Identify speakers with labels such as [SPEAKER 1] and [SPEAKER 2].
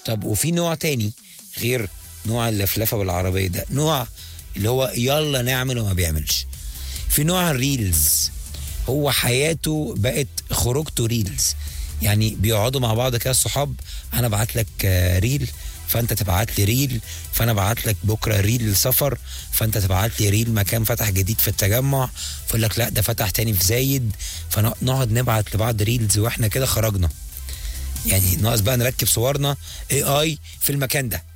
[SPEAKER 1] طب وفي نوع تاني غير نوع اللفلفه بالعربيه ده نوع اللي هو يلا نعمل وما بيعملش في نوع الريلز هو حياته بقت خروجته ريلز يعني بيقعدوا مع بعض كده الصحاب انا ابعت لك آه، ريل فانت تبعت لي ريل فانا ابعت لك بكره ريل سفر فانت تبعت لي ريل مكان فتح جديد في التجمع فيقول لك لا ده فتح تاني في زايد فنقعد نبعت لبعض ريلز واحنا كده خرجنا يعني ناقص بقى نركب صورنا اي اي في المكان ده